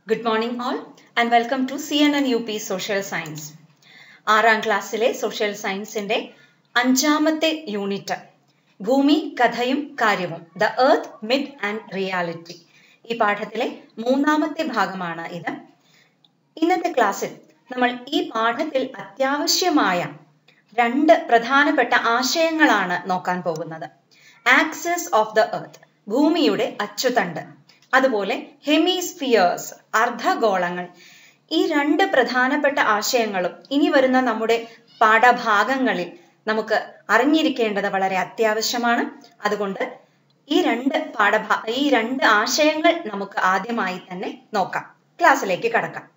Good morning all and welcome to CNN UP Social Science. ആറാം ക്ലാസ്സിലെ social സയൻസിന്റെ അഞ്ചാമത്തെ യൂണിറ്റ് ഭൂമി കഥയും കാര്യവും the earth myth and reality ഈ പാഠത്തിലെ മൂന്നാമത്തെ ഭാഗമാണ് ഇത് ഇന്നത്തെ ക്ലാസ്സിൽ നമ്മൾ ഈ പാഠത്തിൽ അത്യാവശ്യമായ രണ്ട് പ്രധാനപ്പെട്ട ആശയങ്ങളാണ് നോക്കാൻ പോകുന്നത് ആക്സസ് ഓഫ് ദ എർത്ത് ഭൂമിയുടെ അച്ചുതണ്ട് അതുപോലെ ഹെമിസ്ഫിയേഴ്സ് അർദ്ധഗോളങ്ങൾ ഈ രണ്ട് പ്രധാനപ്പെട്ട ആശയങ്ങളും ഇനി വരുന്ന നമ്മുടെ പാഠഭാഗങ്ങളിൽ നമുക്ക് അറിഞ്ഞിരിക്കേണ്ടത് വളരെ അത്യാവശ്യമാണ് അതുകൊണ്ട് ഈ രണ്ട് പാഠഭാ ഈ രണ്ട് ആശയങ്ങൾ നമുക്ക് ആദ്യമായി തന്നെ നോക്കാം ക്ലാസ്സിലേക്ക് കടക്കാം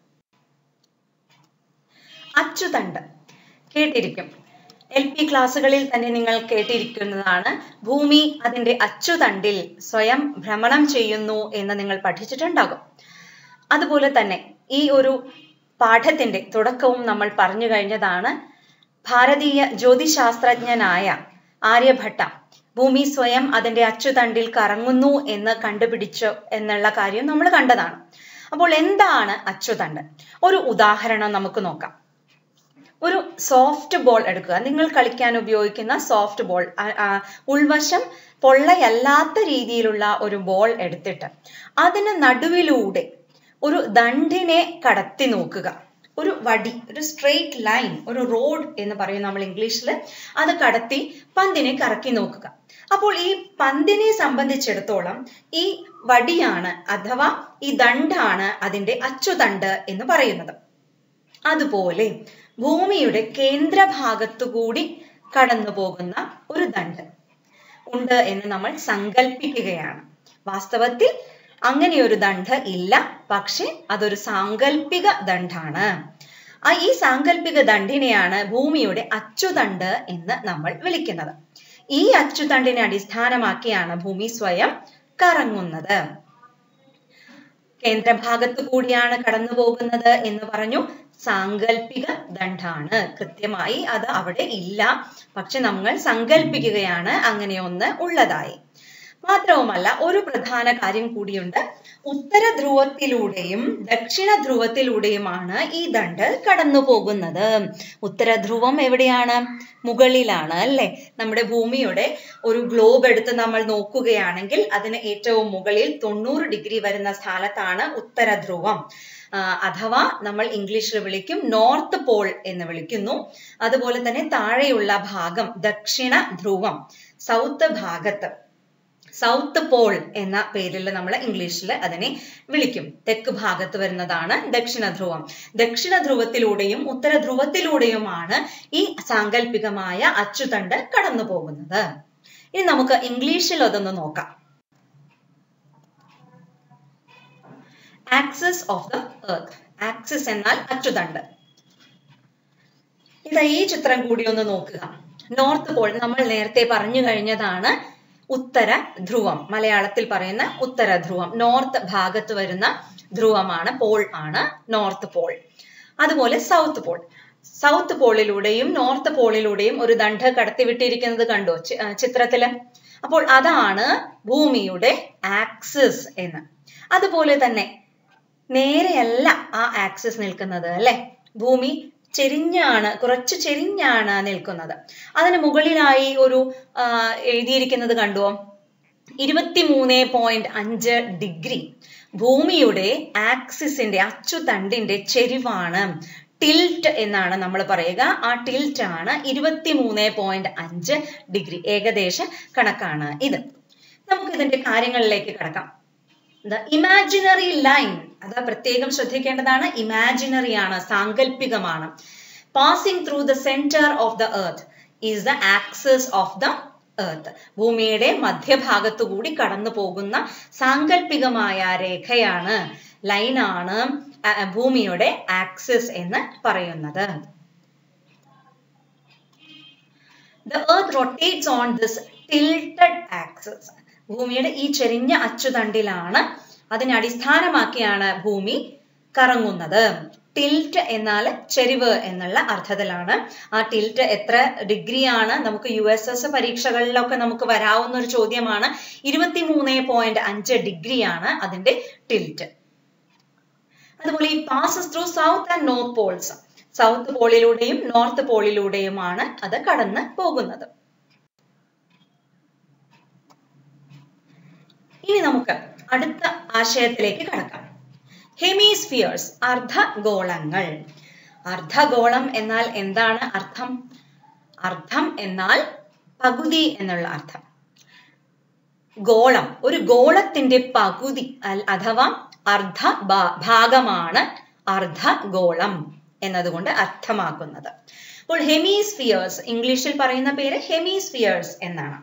അച്ചുതണ്ട് കേട്ടിരിക്കും എൽ പി ക്ലാസ്സുകളിൽ തന്നെ നിങ്ങൾ കേട്ടിരിക്കുന്നതാണ് ഭൂമി അതിന്റെ അച്ചുതണ്ടിൽ സ്വയം ഭ്രമണം ചെയ്യുന്നു എന്ന് നിങ്ങൾ പഠിച്ചിട്ടുണ്ടാകും അതുപോലെ തന്നെ ഈ ഒരു പാഠത്തിന്റെ തുടക്കവും നമ്മൾ പറഞ്ഞു കഴിഞ്ഞതാണ് ഭാരതീയ ജ്യോതിശാസ്ത്രജ്ഞനായ ആര്യഭട്ട ഭൂമി സ്വയം അതിന്റെ അച്ചുതണ്ടിൽ കറങ്ങുന്നു എന്ന് കണ്ടുപിടിച്ചു എന്നുള്ള കാര്യം നമ്മൾ കണ്ടതാണ് അപ്പോൾ എന്താണ് അച്ചുതണ്ട് ഒരു ഉദാഹരണം നമുക്ക് നോക്കാം ഒരു സോഫ്റ്റ് ബോൾ എടുക്കുക നിങ്ങൾ കളിക്കാൻ ഉപയോഗിക്കുന്ന സോഫ്റ്റ് ബോൾ ഉൾവശം പൊള്ളയല്ലാത്ത രീതിയിലുള്ള ഒരു ബോൾ എടുത്തിട്ട് അതിന് നടുവിലൂടെ ഒരു ദണ്ഡിനെ കടത്തി നോക്കുക ഒരു വടി ഒരു സ്ട്രെയിറ്റ് ലൈൻ ഒരു റോഡ് എന്ന് പറയും നമ്മൾ ഇംഗ്ലീഷിൽ അത് കടത്തി പന്തിനെ കറക്കി നോക്കുക അപ്പോൾ ഈ പന്തിനെ സംബന്ധിച്ചിടത്തോളം ഈ വടിയാണ് അഥവാ ഈ ദണ്ഡാണ് അതിന്റെ അച്ചുതണ്ട് എന്ന് പറയുന്നത് അതുപോലെ ഭൂമിയുടെ കേന്ദ്രഭാഗത്തുകൂടി കടന്നു പോകുന്ന ഒരു ദണ്ട് ഉണ്ട് എന്ന് നമ്മൾ സങ്കല്പിക്കുകയാണ് വാസ്തവത്തിൽ അങ്ങനെ ഒരു ദണ്ഡ് ഇല്ല പക്ഷെ അതൊരു സാങ്കല്പിക ദണ്ഡാണ് ആ ഈ സാങ്കല്പിക ദണ്ഡിനെയാണ് ഭൂമിയുടെ അച്ചുതണ്ട് എന്ന് നമ്മൾ വിളിക്കുന്നത് ഈ അച്ചുതണ്ടിനെ അടിസ്ഥാനമാക്കിയാണ് ഭൂമി സ്വയം കറങ്ങുന്നത് കേന്ദ്രഭാഗത്തു കൂടിയാണ് കടന്നു പോകുന്നത് എന്ന് പറഞ്ഞു സാങ്കല്പിക ദണ്ഡാണ് കൃത്യമായി അത് അവിടെ ഇല്ല പക്ഷെ നമ്മൾ സങ്കല്പിക്കുകയാണ് അങ്ങനെ ഒന്ന് ഉള്ളതായി മാത്രവുമല്ല ഒരു പ്രധാന കാര്യം കൂടിയുണ്ട് ഉത്തര ധ്രുവത്തിലൂടെയും ദക്ഷിണ ധ്രുവത്തിലൂടെയുമാണ് ഈ ദണ്ട് കടന്നു പോകുന്നത് ഉത്തര ധ്രുവം എവിടെയാണ് മുകളിലാണ് അല്ലെ നമ്മുടെ ഭൂമിയുടെ ഒരു ഗ്ലോബ് എടുത്ത് നമ്മൾ നോക്കുകയാണെങ്കിൽ അതിന് ഏറ്റവും മുകളിൽ തൊണ്ണൂറ് ഡിഗ്രി വരുന്ന സ്ഥലത്താണ് ഉത്തര ധ്രുവം അഥവാ നമ്മൾ ഇംഗ്ലീഷിൽ വിളിക്കും നോർത്ത് പോൾ എന്ന് വിളിക്കുന്നു അതുപോലെ തന്നെ താഴെയുള്ള ഭാഗം ദക്ഷിണ ധ്രുവം സൗത്ത് ഭാഗത്ത് സൗത്ത് പോൾ എന്ന പേരിൽ നമ്മൾ ഇംഗ്ലീഷിൽ അതിനെ വിളിക്കും തെക്ക് ഭാഗത്ത് വരുന്നതാണ് ദക്ഷിണ ധ്രുവം ദക്ഷിണ ധ്രുവത്തിലൂടെയും ഉത്തര ധ്രുവത്തിലൂടെയുമാണ് ഈ സാങ്കല്പികമായ അച്ചുതണ്ട് കടന്നു പോകുന്നത് ഇനി നമുക്ക് ഇംഗ്ലീഷിൽ അതൊന്ന് നോക്കാം axis of the earth axis എന്നാൽ അച്ചുതണ്ട് ഇതാ ഈ ചിത്രം കൂടി ഒന്ന് നോക്കുക നോർത്ത് പോൾ നമ്മൾ നേരത്തെ പറഞ്ഞു കഴിഞ്ഞതാണ് ഉത്തര ധ്രുവം മലയാളത്തിൽ പറയുന്ന ഉത്തര ധ്രുവം നോർത്ത് ഭാഗത്ത് വരുന്ന ധ്രുവമാണ് പോൾ ആണ് നോർത്ത് പോൾ അതുപോലെ സൗത്ത് പോൾ സൗത്ത് പോളിലൂടെയും നോർത്ത് പോളിലൂടെയും ഒരു ദണ്ഡ് കടത്തിവിട്ടിരിക്കുന്നത് കണ്ടോ ചിത്രത്തില് അപ്പോൾ അതാണ് ഭൂമിയുടെ ആക്സിസ് എന്ന് അതുപോലെ തന്നെ നേരെയല്ല ആ ആക്സിസ് നിൽക്കുന്നത് അല്ലെ ഭൂമി ചെരിഞ്ഞാണ് കുറച്ച് ചെരിഞ്ഞാണ് നിൽക്കുന്നത് അതിന് മുകളിലായി ഒരു എഴുതിയിരിക്കുന്നത് കണ്ടുവോ ഇരുപത്തിമൂന്ന് പോയിന്റ് അഞ്ച് ഡിഗ്രി ഭൂമിയുടെ ആക്സിസിന്റെ അച്ചുതണ്ടിന്റെ ചെരിവാണ് ടിൽറ്റ് എന്നാണ് നമ്മൾ പറയുക ആ ടിൽറ്റ് ആണ് ഇരുപത്തിമൂന്ന് പോയിന്റ് അഞ്ച് ഡിഗ്രി ഏകദേശ കണക്കാണ് ഇത് നമുക്ക് ഇതിന്റെ കാര്യങ്ങളിലേക്ക് കിടക്കാം ദ ഇമാജിനറി ലൈൻ അത് പ്രത്യേകം ശ്രദ്ധിക്കേണ്ടതാണ് ഇമാജിനറി ആണ് സാങ്കല്പികമാണ് passing through the centre of the earth is the axis of the earth ഭൂമിയുടെ മധ്യഭാഗത്തു കൂടി കടന്നു പോകുന്ന സാങ്കല്പികമായ രേഖയാണ് ലൈനാണ് ഭൂമിയുടെ ആക്സിസ് എന്ന് പറയുന്നത് the earth rotates on this tilted axis ഭൂമിയുടെ ഈ ചെരിഞ്ഞ അച്ചുതണ്ടിലാണ് അതിനെ അടിസ്ഥാനമാക്കിയാണ് ഭൂമി കറങ്ങുന്നത് ടിൽറ്റ് എന്നാൽ ചെരിവ് എന്നുള്ള അർത്ഥത്തിലാണ് ആ ടിൽറ്റ് എത്ര ഡിഗ്രിയാണ് നമുക്ക് യു എസ് എസ് പരീക്ഷകളിലൊക്കെ നമുക്ക് വരാവുന്ന ഒരു ചോദ്യമാണ് ഇരുപത്തി മൂന്ന് പോയിന്റ് അഞ്ച് ഡിഗ്രിയാണ് അതിന്റെ ടിൽറ്റ് അതുപോലെ ഈ passes through south and north poles south പോളിലൂടെയും നോർത്ത് പോളിലൂടെയുമാണ് അത് കടന്ന് പോകുന്നത് ഇനി നമുക്ക് അടുത്ത ആശയത്തിലേക്ക് കടക്കാം ഹെമിസ്ഫിയേഴ്സ് അർദ്ധഗോളങ്ങൾ അർദ്ധഗോളം എന്നാൽ എന്താണ് അർത്ഥം അർദ്ധം എന്നാൽ പകുതി എന്നുള്ള അർത്ഥം ഗോളം ഒരു ഗോളത്തിന്റെ പകുതി അഥവാ അർദ്ധ ഭാഗമാണ് അർദ്ധഗോളം എന്നതുകൊണ്ട് അർത്ഥമാക്കുന്നത് അപ്പോൾ ഹെമിസ്ഫിയേഴ്സ് ഇംഗ്ലീഷിൽ പറയുന്ന പേര് ഹെമിസ്ഫിയേഴ്സ് എന്നാണ്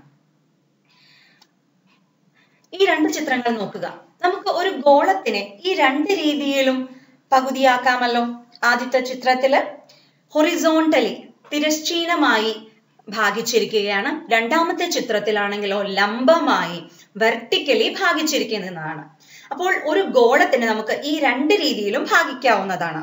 ഈ രണ്ട് ചിത്രങ്ങൾ നോക്കുക നമുക്ക് ഒരു ഗോളത്തിനെ ഈ രണ്ട് രീതിയിലും പകുതിയാക്കാമല്ലോ ആദ്യത്തെ ചിത്രത്തില് ഹൊറിസോണ്ടലി തിരശ്ചീനമായി ഭാഗിച്ചിരിക്കുകയാണ് രണ്ടാമത്തെ ചിത്രത്തിലാണെങ്കിലോ ലംബമായി വെർട്ടിക്കലി ഭാഗിച്ചിരിക്കുന്നതാണ് അപ്പോൾ ഒരു ഗോളത്തിന് നമുക്ക് ഈ രണ്ട് രീതിയിലും ഭാഗിക്കാവുന്നതാണ്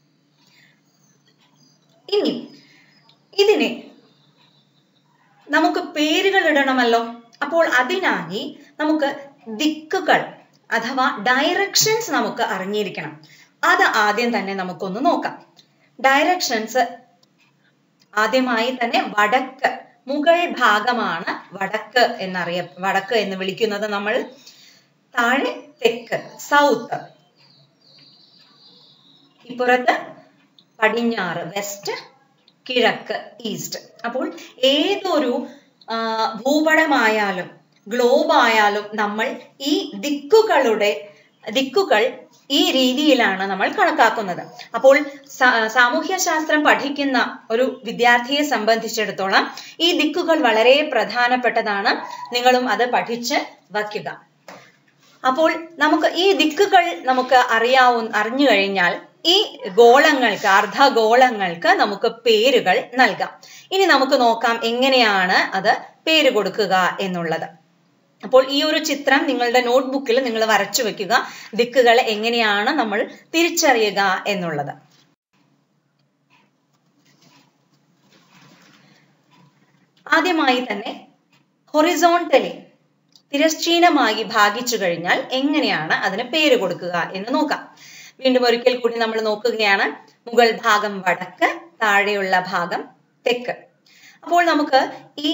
ഇനി ഇതിനെ നമുക്ക് പേരുകൾ ഇടണമല്ലോ അപ്പോൾ അതിനായി നമുക്ക് ദിക്കുകൾ അഥവാ ഡയറക്ഷൻസ് നമുക്ക് അറിഞ്ഞിരിക്കണം അത് ആദ്യം തന്നെ നമുക്കൊന്ന് നോക്കാം ഡയറക്ഷൻസ് ആദ്യമായി തന്നെ വടക്ക് മുകൾ ഭാഗമാണ് വടക്ക് എന്നറിയ വടക്ക് എന്ന് വിളിക്കുന്നത് നമ്മൾ താഴെ തെക്ക് സൗത്ത് ഇപ്പുറത്ത് പടിഞ്ഞാറ് വെസ്റ്റ് കിഴക്ക് ഈസ്റ്റ് അപ്പോൾ ഏതൊരു ഭൂപടമായാലും ഗ്ലോബ് ആയാലും നമ്മൾ ഈ ദിക്കുകളുടെ ദിക്കുകൾ ഈ രീതിയിലാണ് നമ്മൾ കണക്കാക്കുന്നത് അപ്പോൾ സാമൂഹ്യ ശാസ്ത്രം പഠിക്കുന്ന ഒരു വിദ്യാർത്ഥിയെ സംബന്ധിച്ചിടത്തോളം ഈ ദിക്കുകൾ വളരെ പ്രധാനപ്പെട്ടതാണ് നിങ്ങളും അത് പഠിച്ച് വയ്ക്കുക അപ്പോൾ നമുക്ക് ഈ ദിക്കുകൾ നമുക്ക് അറിയാവുന്ന അറിഞ്ഞു കഴിഞ്ഞാൽ ഈ ഗോളങ്ങൾക്ക് അർദ്ധഗോളങ്ങൾക്ക് നമുക്ക് പേരുകൾ നൽകാം ഇനി നമുക്ക് നോക്കാം എങ്ങനെയാണ് അത് പേര് കൊടുക്കുക എന്നുള്ളത് അപ്പോൾ ഈ ഒരു ചിത്രം നിങ്ങളുടെ നോട്ട്ബുക്കിൽ നിങ്ങൾ വരച്ചു വെക്കുക ദിക്കുകൾ എങ്ങനെയാണ് നമ്മൾ തിരിച്ചറിയുക എന്നുള്ളത് ആദ്യമായി തന്നെ ഹൊറിസോണ്ടലി തിരശ്ചീനമായി ഭാഗിച്ചു കഴിഞ്ഞാൽ എങ്ങനെയാണ് അതിന് പേര് കൊടുക്കുക എന്ന് നോക്കാം വീണ്ടും ഒരിക്കൽ കൂടി നമ്മൾ നോക്കുകയാണ് മുകൾ ഭാഗം വടക്ക് താഴെയുള്ള ഭാഗം തെക്ക് അപ്പോൾ നമുക്ക് ഈ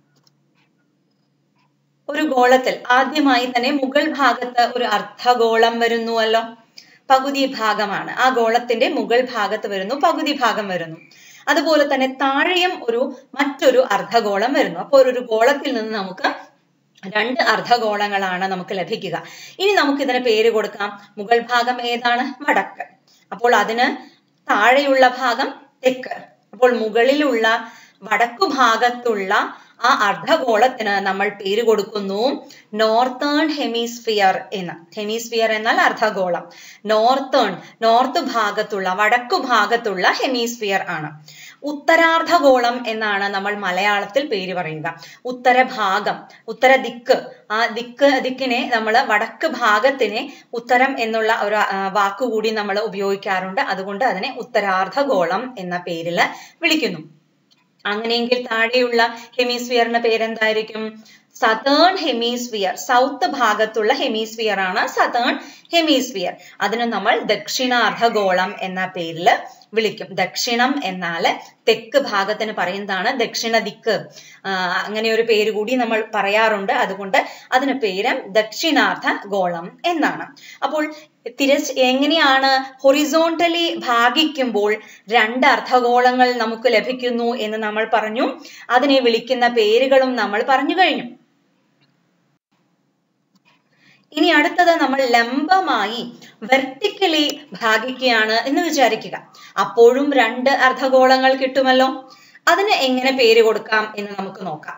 ഒരു ഗോളത്തിൽ ആദ്യമായി തന്നെ മുകൾ ഭാഗത്ത് ഒരു അർദ്ധഗോളം വരുന്നുവല്ലോ പകുതി ഭാഗമാണ് ആ ഗോളത്തിന്റെ മുകൾ ഭാഗത്ത് വരുന്നു പകുതി ഭാഗം വരുന്നു അതുപോലെ തന്നെ താഴെയും ഒരു മറ്റൊരു അർദ്ധഗോളം വരുന്നു അപ്പോൾ ഒരു ഗോളത്തിൽ നിന്ന് നമുക്ക് രണ്ട് അർദ്ധഗോളങ്ങളാണ് നമുക്ക് ലഭിക്കുക ഇനി നമുക്ക് ഇതിന് പേര് കൊടുക്കാം മുകൾ ഭാഗം ഏതാണ് വടക്ക് അപ്പോൾ അതിന് താഴെയുള്ള ഭാഗം തെക്ക് അപ്പോൾ മുകളിലുള്ള വടക്കു ഭാഗത്തുള്ള ആ അർദ്ധഗോളത്തിന് നമ്മൾ പേര് കൊടുക്കുന്നു നോർത്തേൺ ഹെമിസ്ഫിയർ എന്ന് ഹെമിസ്ഫിയർ എന്നാൽ അർദ്ധഗോളം നോർത്തേൺ നോർത്ത് ഭാഗത്തുള്ള വടക്കു ഭാഗത്തുള്ള ഹെമിസ്ഫിയർ ആണ് ഉത്തരാർദ്ധഗോളം എന്നാണ് നമ്മൾ മലയാളത്തിൽ പേര് പറയുക ഉത്തരഭാഗം ഉത്തര ദിക്ക് ആ ദിക്ക് ദിക്കിനെ നമ്മൾ വടക്ക് ഭാഗത്തിനെ ഉത്തരം എന്നുള്ള ഒരു വാക്കുകൂടി നമ്മൾ ഉപയോഗിക്കാറുണ്ട് അതുകൊണ്ട് അതിനെ ഉത്തരാർദ്ധഗോളം എന്ന പേരിൽ വിളിക്കുന്നു അങ്ങനെയെങ്കിൽ താഴെയുള്ള ഹെമിസ്ഫിയറിന്റെ പേരെന്തായിരിക്കും സതേൺ ഹെമിസ്ഫിയർ സൗത്ത് ഭാഗത്തുള്ള ഹെമിസ്ഫിയർ ആണ് സതേൺ ഹെമിസ്ഫിയർ അതിന് നമ്മൾ ദക്ഷിണാർദ്ധഗോളം എന്ന പേരിൽ വിളിക്കും ദക്ഷിണം എന്നാൽ തെക്ക് ഭാഗത്തിന് പറയുന്നതാണ് ദക്ഷിണ ദിക്ക് അങ്ങനെ ഒരു പേര് കൂടി നമ്മൾ പറയാറുണ്ട് അതുകൊണ്ട് അതിന് പേര് ദക്ഷിണാർദ്ധ ഗോളം എന്നാണ് അപ്പോൾ തിരസ് എങ്ങനെയാണ് ഹൊറിസോണ്ടലി ഭാഗിക്കുമ്പോൾ രണ്ട് അർദ്ധഗോളങ്ങൾ നമുക്ക് ലഭിക്കുന്നു എന്ന് നമ്മൾ പറഞ്ഞു അതിനെ വിളിക്കുന്ന പേരുകളും നമ്മൾ പറഞ്ഞു കഴിഞ്ഞു ഇനി അടുത്തത് നമ്മൾ ലംബമായി വെർട്ടിക്കലി ഭാഗിക്കുകയാണ് എന്ന് വിചാരിക്കുക അപ്പോഴും രണ്ട് അർദ്ധഗോളങ്ങൾ കിട്ടുമല്ലോ അതിന് എങ്ങനെ പേര് കൊടുക്കാം എന്ന് നമുക്ക് നോക്കാം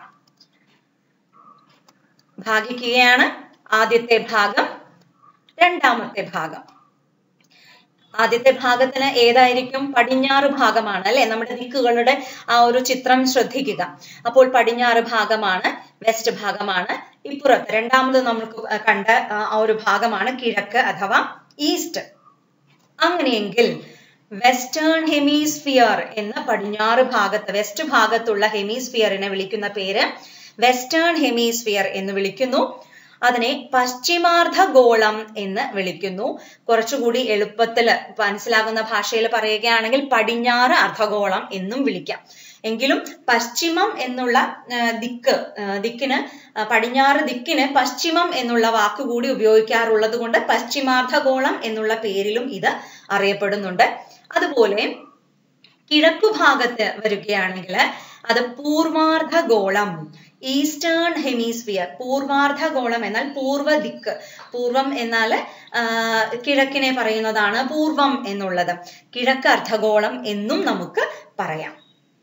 ഭാഗിക്കുകയാണ് ആദ്യത്തെ ഭാഗം രണ്ടാമത്തെ ഭാഗം ആദ്യത്തെ ഭാഗത്തിന് ഏതായിരിക്കും പടിഞ്ഞാറ് ഭാഗമാണ് അല്ലെ നമ്മുടെ ദിക്കുകളുടെ ആ ഒരു ചിത്രം ശ്രദ്ധിക്കുക അപ്പോൾ പടിഞ്ഞാറ് ഭാഗമാണ് വെസ്റ്റ് ഭാഗമാണ് ഇപ്പുറത്ത് രണ്ടാമത് നമുക്ക് കണ്ട ആ ഒരു ഭാഗമാണ് കിഴക്ക് അഥവാ ഈസ്റ്റ് അങ്ങനെയെങ്കിൽ വെസ്റ്റേൺ ഹെമിസ്ഫിയർ എന്ന പടിഞ്ഞാറ് ഭാഗത്ത് വെസ്റ്റ് ഭാഗത്തുള്ള ഹെമിസ്ഫിയറിനെ വിളിക്കുന്ന പേര് വെസ്റ്റേൺ ഹെമിസ്ഫിയർ എന്ന് വിളിക്കുന്നു അതിനെ പശ്ചിമാർദ്ധഗോളം എന്ന് വിളിക്കുന്നു കുറച്ചുകൂടി എളുപ്പത്തിൽ മനസ്സിലാകുന്ന ഭാഷയിൽ പറയുകയാണെങ്കിൽ പടിഞ്ഞാറ് അർദ്ധഗോളം എന്നും വിളിക്കാം എങ്കിലും പശ്ചിമം എന്നുള്ള ആ, ദിക്ക് ആ, ദിക്കിന് ആ, പടിഞ്ഞാറ് ദിക്കിന് പശ്ചിമം എന്നുള്ള വാക്കുകൂടി ഉപയോഗിക്കാറുള്ളത് കൊണ്ട് പശ്ചിമാർദ്ധഗോളം എന്നുള്ള പേരിലും ഇത് അറിയപ്പെടുന്നുണ്ട് അതുപോലെ കിഴക്കു ഭാഗത്ത് വരികയാണെങ്കിൽ അത് പൂർവാർദ്ധഗോളം ഈസ്റ്റേൺ ഹെമിസ്ഫിയർ പൂർവാർദ്ധഗോളം എന്നാൽ പൂർവ്വ ദിക്ക് പൂർവം എന്നാൽ ആ, കിഴക്കിനെ പറയുന്നതാണ് പൂർവം എന്നുള്ളത് കിഴക്ക് അർദ്ധഗോളം എന്നും നമുക്ക് പറയാം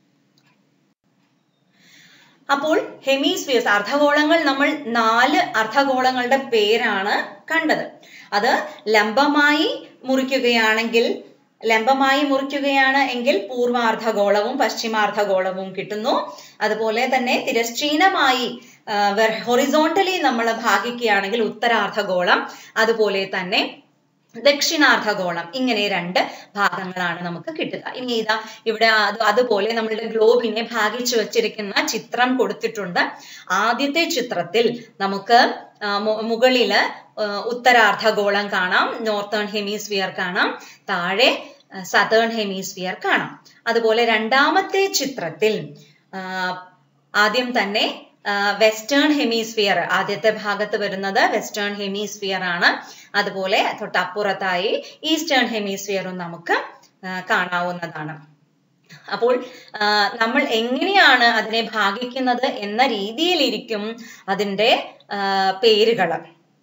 അപ്പോൾ ഹെമിസ്ഫിയേഴ്സ് അർദ്ധഗോളങ്ങൾ നമ്മൾ നാല് അർദ്ധഗോളങ്ങളുടെ പേരാണ് കണ്ടത് അത് ലംബമായി മുറിക്കുകയാണെങ്കിൽ ലംബമായി മുറിക്കുകയാണ് എങ്കിൽ പൂർവാർദ്ധഗോളവും പശ്ചിമാർദ്ധഗോളവും കിട്ടുന്നു അതുപോലെ തന്നെ തിരശ്ചീനമായി ഹൊറിസോണ്ടലി നമ്മൾ ഭാഗിക്കുകയാണെങ്കിൽ ഉത്തരാർദ്ധഗോളം അതുപോലെ തന്നെ ദക്ഷിണാർദ്ധഗോളം ഇങ്ങനെ രണ്ട് ഭാഗങ്ങളാണ് നമുക്ക് കിട്ടുക ഇനി ഇതാ ഇവിടെ അത് അതുപോലെ നമ്മളുടെ ഗ്ലോബിനെ ഭാഗിച്ചു വച്ചിരിക്കുന്ന ചിത്രം കൊടുത്തിട്ടുണ്ട് ആദ്യത്തെ ചിത്രത്തിൽ നമുക്ക് ആ, മു- മുകളില് ആ, ഉത്തരാർദ്ധഗോളം കാണാം നോർത്തേൺ ഹെമിസ്ഫിയർ കാണാം താഴെ സതേൺ ഹെമിസ്ഫിയർ കാണാം അതുപോലെ രണ്ടാമത്തെ ചിത്രത്തിൽ ആ, ആദ്യം തന്നെ വെസ്റ്റേൺ ഹെമിസ്ഫിയർ ആദ്യത്തെ ഭാഗത്ത് വരുന്നത് വെസ്റ്റേൺ ഹെമിസ്ഫിയർ ആണ് അതുപോലെ തൊട്ടപ്പുറത്തായി ഈസ്റ്റേൺ ഹെമിസ്ഫിയറും നമുക്ക് ആ, കാണാവുന്നതാണ് അപ്പോൾ ആ, നമ്മൾ എങ്ങനെയാണ് അതിനെ ഭാഗിക്കുന്നത് എന്ന രീതിയിലിരിക്കും അതിൻ്റെ പേരുകൾ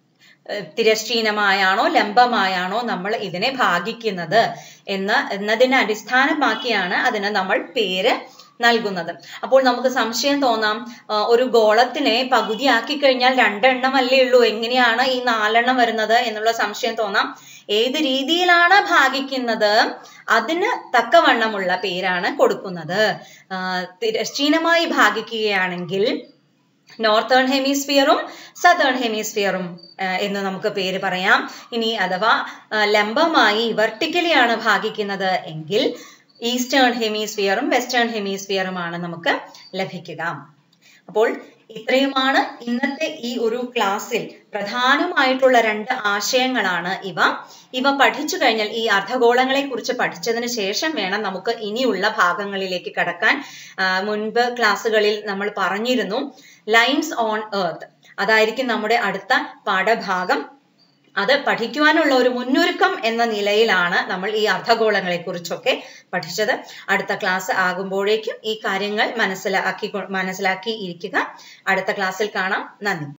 തിരശ്ചീനമായാണോ ലംബമായാണോ നമ്മൾ ഇതിനെ ഭാഗിക്കുന്നത് എന്ന എന്നതിനെ അടിസ്ഥാനമാക്കിയാണ് അതിന് നമ്മൾ പേര് നൽകുന്നത് അപ്പോൾ നമുക്ക് സംശയം തോന്നാം ആ, ഒരു ഗോളത്തിനെ പകുതിയാക്കി കഴിഞ്ഞാൽ രണ്ടെണ്ണം അല്ലേ ഉള്ളൂ എങ്ങനെയാണ് ഈ നാലെണ്ണം വരുന്നത് എന്നുള്ള സംശയം തോന്നാം ഏത് രീതിയിലാണ് ഭാഗിക്കുന്നത് അതിന് തക്കവണ്ണമുള്ള പേരാണ് കൊടുക്കുന്നത് ആ, തിരശ്ചീനമായി ഭാഗിക്കുകയാണെങ്കിൽ നോർത്തേൺ ഹെമിസ്ഫിയറും സതേൺ ഹെമിസ്ഫിയറും എന്ന് നമുക്ക് പേര് പറയാം ഇനി അഥവാ ആ, ലംബമായി വെർട്ടിക്കലി ആണ് ഭാഗിക്കുന്നത് എങ്കിൽ ഈസ്റ്റേൺ ഹെമിസ്ഫിയറും വെസ്റ്റേൺ ഹെമിസ്ഫിയറുമാണ് നമുക്ക് ലഭിക്കുക അപ്പോൾ ഇത്രയുമാണ് ഇന്നത്തെ ഈ ഒരു ക്ലാസ്സിൽ പ്രധാനമായിട്ടുള്ള രണ്ട് ആശയങ്ങളാണ് ഇവ ഇവ പഠിച്ചു കഴിഞ്ഞാൽ ഈ അർദ്ധഗോളങ്ങളെ കുറിച്ച് പഠിച്ചതിന് ശേഷം വേണം നമുക്ക് ഇനിയുള്ള ഭാഗങ്ങളിലേക്ക് കടക്കാൻ ആ, മുൻപ് ക്ലാസ്സുകളിൽ നമ്മൾ പറഞ്ഞിരുന്നു ലൈൻസ് ഓൺ എർത്ത് അതായിരിക്കും നമ്മുടെ അടുത്ത പാഠഭാഗം അത് പഠിക്കുവാനുള്ള ഒരു മുന്നൊരുക്കം എന്ന നിലയിലാണ് നമ്മൾ ഈ അർദ്ധഗോളങ്ങളെ കുറിച്ചൊക്കെ പഠിച്ചത് അടുത്ത ക്ലാസ് ആകുമ്പോഴേക്കും ഈ കാര്യങ്ങൾ മനസ്സിലാക്കി മനസ്സിലാക്കി ഇരിക്കുക അടുത്ത ക്ലാസ്സിൽ കാണാം നന്ദി